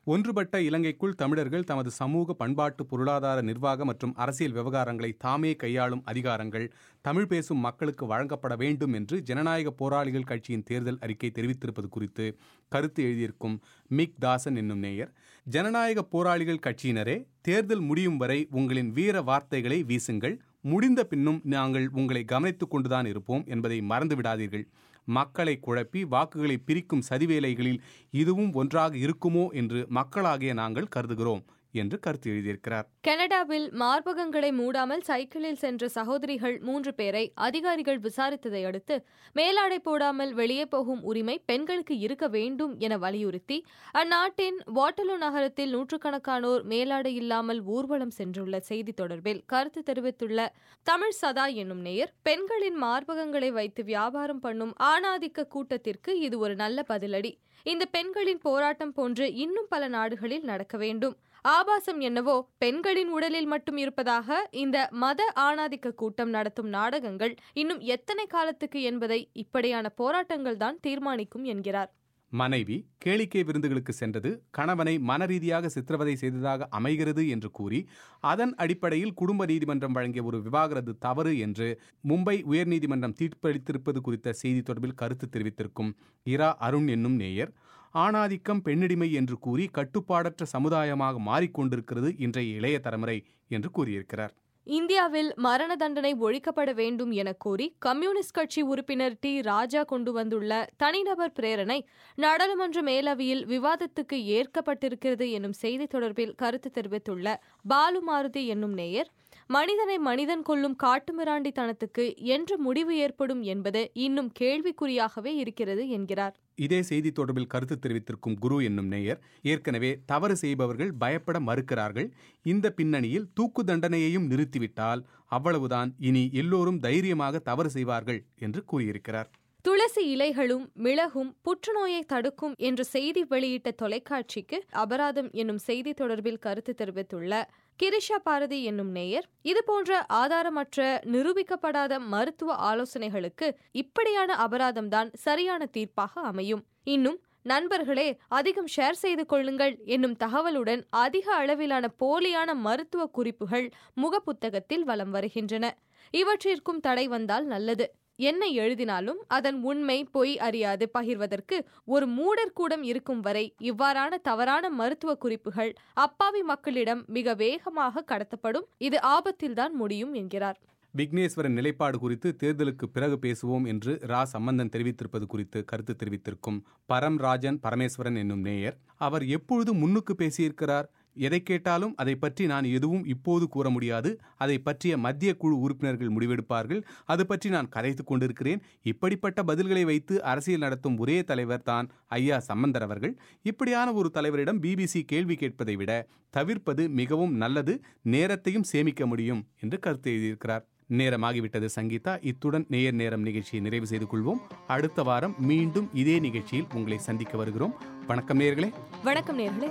ஒன்றுபட்ட இலங்கைக்குள் தமிழர்கள் தமது சமூக பண்பாட்டு பொருளாதார நிர்வாக மற்றும் அரசியல் விவகாரங்களை தாமே கையாளும் அதிகாரங்கள் தமிழ் பேசும் மக்களுக்கு வழங்கப்பட வேண்டும் என்று ஜனநாயக போராளிகள் கட்சியின் தேர்தல் அறிக்கை தெரிவித்திருப்பது குறித்து கருத்து எழுதியிருக்கும் மிக் தாசன் என்னும் நேயர் ஜனநாயக போராளிகள் கட்சியினரே தேர்தல் முடியும் வரை உங்களின் வீர வார்த்தைகளை வீசுங்கள் முடிந்த பின்னும் நாங்கள் உங்களை கவனித்துக் கொண்டுதான் இருப்போம் என்பதை மறந்துவிடாதீர்கள் மக்களை குழப்பி வாக்குகளை பிரிக்கும் சதிவேலைகளில் இதுவும் ஒன்றாக இருக்குமோ என்று மக்களாகிய நாங்கள் கருதுகிறோம் என்று கருத்து எழுதியிருக்கிறார் கனடாவில் மார்பகங்களை மூடாமல் சைக்கிளில் சென்ற சகோதரிகள் மூன்று பேரை அதிகாரிகள் விசாரித்ததை அடுத்து மேலாடை போடாமல் வெளியே போகும் உரிமை பெண்களுக்கு இருக்க வேண்டும் என வலியுறுத்தி அந்நாட்டின் வாட்டலோ நகரத்தில் நூற்றுக்கணக்கானோர் மேலாடை இல்லாமல் ஊர்வலம் சென்றுள்ள செய்தி தொடர்பில் கருத்து தெரிவித்துள்ள தமிழ் சதா என்னும் நேயர் பெண்களின் மார்பகங்களை வைத்து வியாபாரம் பண்ணும் ஆணாதிக்க கூட்டத்திற்கு இது ஒரு நல்ல பதிலடி இந்த பெண்களின் போராட்டம் போன்று இன்னும் பல நாடுகளில் நடக்க வேண்டும் ஆபாசம் என்னவோ பெண்களின் உடலில் மட்டும் இருப்பதாக இந்த மத ஆணாதிக்க கூட்டம் நடத்தும் நாடகங்கள் இன்னும் எத்தனை காலத்துக்கு என்பதை இப்படியான போராட்டங்கள் தான் தீர்மானிக்கும் என்கிறார் மனைவி கேளிக்கை விருந்துகளுக்கு சென்றது கணவனை மனரீதியாக சித்திரவதை செய்ததாக அமைகிறது என்று கூறி அதன் அடிப்படையில் குடும்ப நீதிமன்றம் வழங்கிய ஒரு விவாகரத்து தவறு என்று மும்பை உயர்நீதிமன்றம் தீர்ப்பளித்திருப்பது குறித்த செய்தி தொடர்பில் கருத்து தெரிவித்திருக்கும் இரா அருண் என்னும் நேயர் ஆணாதிக்கம் பெண்ணிடிமை என்று கூறி கட்டுப்பாடற்ற சமுதாயமாக மாறிக்கொண்டிருக்கிறது இன்றைய இளைய தலைமுறை என்று கூறியிருக்கிறார் இந்தியாவில் மரண தண்டனை ஒழிக்கப்பட வேண்டும் என கோரி கம்யூனிஸ்ட் கட்சி உறுப்பினர் டி ராஜா கொண்டு வந்துள்ள தனிநபர் பிரேரணை நாடாளுமன்ற மேலவையில் விவாதத்துக்கு ஏற்கப்பட்டிருக்கிறது என்னும் செய்தி தொடர்பில் கருத்து தெரிவித்துள்ள பாலு மாருதி என்னும் நேயர் மனிதனை மனிதன் கொள்ளும் காட்டுமிராண்டித்தனத்துக்கு என்று முடிவு ஏற்படும் என்பது இன்னும் கேள்விக்குறியாகவே இருக்கிறது என்கிறார் இதே செய்தி தொடர்பில் கருத்து தெரிவித்திருக்கும் குரு என்னும் நேயர் ஏற்கனவே தவறு செய்பவர்கள் பயப்பட மறுக்கிறார்கள் இந்த பின்னணியில் தூக்கு தண்டனையையும் நிறுத்திவிட்டால் அவ்வளவுதான் இனி எல்லோரும் தைரியமாக தவறு செய்வார்கள் என்று கூறியிருக்கிறார் துளசி இலைகளும் மிளகும் புற்றுநோயை தடுக்கும் என்ற செய்தி வெளியிட்ட தொலைக்காட்சிக்கு அபராதம் என்னும் செய்தி தொடர்பில் கருத்து தெரிவித்துள்ள கிரிஷா பாரதி என்னும் நேயர் இதுபோன்ற ஆதாரமற்ற நிரூபிக்கப்படாத மருத்துவ ஆலோசனைகளுக்கு இப்படியான அபராதம்தான் சரியான தீர்ப்பாக அமையும் இன்னும் நண்பர்களே அதிகம் ஷேர் செய்து கொள்ளுங்கள் என்னும் தகவலுடன் அதிக அளவிலான போலியான மருத்துவ குறிப்புகள் முகப்புத்தகத்தில் வலம் வருகின்றன இவற்றிற்கும் தடை வந்தால் நல்லது என்ன எழுதினாலும் அதன் உண்மை பொய் அறியாது பகிர்வதற்கு ஒரு மூடர்கூடம் இருக்கும் வரை இவ்வாறான தவறான மருத்துவ குறிப்புகள் அப்பாவி மக்களிடம் மிக வேகமாக கடத்தப்படும் இது ஆபத்தில்தான் முடியும் என்கிறார் விக்னேஸ்வரன் நிலைப்பாடு குறித்து தேர்தலுக்கு பிறகு பேசுவோம் என்று ரா சம்பந்தன் தெரிவித்திருப்பது குறித்து கருத்து தெரிவித்திருக்கும் பரம் ராஜன் பரமேஸ்வரன் என்னும் நேயர் அவர் எப்பொழுது முன்னுக்கு பேசியிருக்கிறார் எதை கேட்டாலும் அதை பற்றி நான் எதுவும் இப்போது கூற முடியாது அதை பற்றிய மத்திய குழு உறுப்பினர்கள் முடிவெடுப்பார்கள் அது பற்றி நான் கதைத்துக் கொண்டிருக்கிறேன் இப்படிப்பட்ட பதில்களை வைத்து அரசியல் நடத்தும் ஒரே தலைவர் தான் ஐயா சம்பந்தர் அவர்கள் இப்படியான ஒரு தலைவரிடம் பிபிசி கேள்வி கேட்பதை விட தவிர்ப்பது மிகவும் நல்லது நேரத்தையும் சேமிக்க முடியும் என்று கருத்து எழுதியிருக்கிறார் நேரமாகிவிட்டது சங்கீதா இத்துடன் நேயர் நேரம் நிகழ்ச்சியை நிறைவு செய்து கொள்வோம் அடுத்த வாரம் மீண்டும் இதே நிகழ்ச்சியில் உங்களை சந்திக்க வருகிறோம் வணக்கம் நேயர்களே வணக்கம் நேர்களே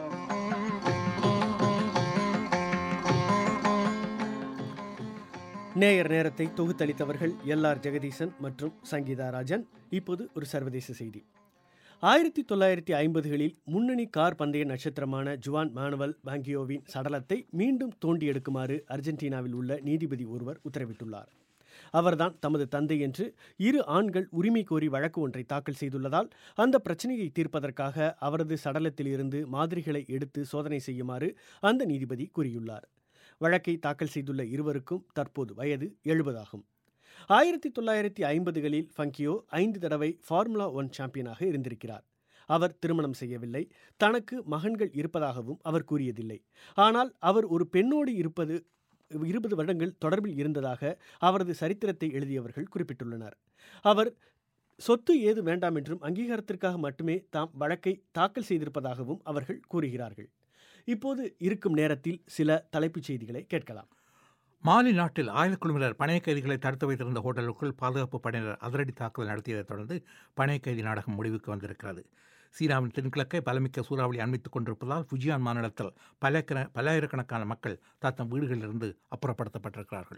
நேயர் நேரத்தை தொகுத்தளித்தவர்கள் எல் ஆர் ஜெகதீசன் மற்றும் சங்கீதா ராஜன் இப்போது ஒரு சர்வதேச செய்தி ஆயிரத்தி தொள்ளாயிரத்தி ஐம்பதுகளில் முன்னணி கார் பந்தய நட்சத்திரமான ஜுவான் மானுவல் பாங்கியோவின் சடலத்தை மீண்டும் தோண்டி எடுக்குமாறு அர்ஜென்டினாவில் உள்ள நீதிபதி ஒருவர் உத்தரவிட்டுள்ளார் அவர்தான் தமது தந்தை என்று இரு ஆண்கள் உரிமை கோரி வழக்கு ஒன்றை தாக்கல் செய்துள்ளதால் அந்த பிரச்சனையை தீர்ப்பதற்காக அவரது சடலத்தில் இருந்து மாதிரிகளை எடுத்து சோதனை செய்யுமாறு அந்த நீதிபதி கூறியுள்ளார் வழக்கை தாக்கல் செய்துள்ள இருவருக்கும் தற்போது வயது எழுபதாகும் ஆயிரத்தி தொள்ளாயிரத்தி ஐம்பதுகளில் ஃபங்கியோ ஐந்து தடவை ஃபார்முலா ஒன் சாம்பியனாக இருந்திருக்கிறார் அவர் திருமணம் செய்யவில்லை தனக்கு மகன்கள் இருப்பதாகவும் அவர் கூறியதில்லை ஆனால் அவர் ஒரு பெண்ணோடு இருப்பது இருபது வருடங்கள் தொடர்பில் இருந்ததாக அவரது சரித்திரத்தை எழுதியவர்கள் குறிப்பிட்டுள்ளனர் அவர் சொத்து ஏது வேண்டாம் என்றும் அங்கீகாரத்திற்காக மட்டுமே தாம் வழக்கை தாக்கல் செய்திருப்பதாகவும் அவர்கள் கூறுகிறார்கள் இப்போது இருக்கும் நேரத்தில் சில தலைப்புச் செய்திகளை கேட்கலாம் மாலி நாட்டில் ஆயுதக்குழுவினர் பணைய கைதிகளை தடுத்து வைத்திருந்த ஹோட்டலுக்குள் பாதுகாப்பு படையினர் அதிரடி தாக்குதல் நடத்தியதைத் தொடர்ந்து பணைய கைதி நாடகம் முடிவுக்கு வந்திருக்கிறது சீனாவின் தென்கிழக்கை பலமிக்க சூறாவளி அண்மித்துக் கொண்டிருப்பதால் ஃபுஜியான் மாநிலத்தில் பல பல்லாயிரக்கணக்கான மக்கள் தத்தம் வீடுகளிலிருந்து அப்புறப்படுத்தப்பட்டிருக்கிறார்கள்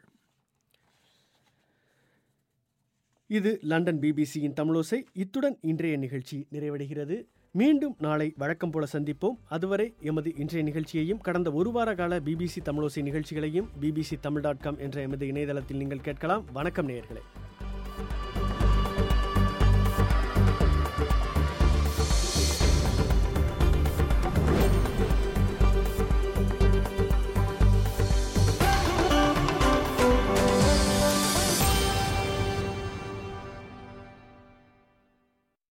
இது லண்டன் பிபிசியின் தமிழோசை இத்துடன் இன்றைய நிகழ்ச்சி நிறைவடைகிறது மீண்டும் நாளை வழக்கம் போல சந்திப்போம் அதுவரை எமது இன்றைய நிகழ்ச்சியையும் கடந்த ஒரு வார கால பிபிசி தமிழோசை நிகழ்ச்சிகளையும் பிபிசி தமிழ் டாட் காம் என்ற எமது இணையதளத்தில் நீங்கள் கேட்கலாம் வணக்கம் நேயர்களே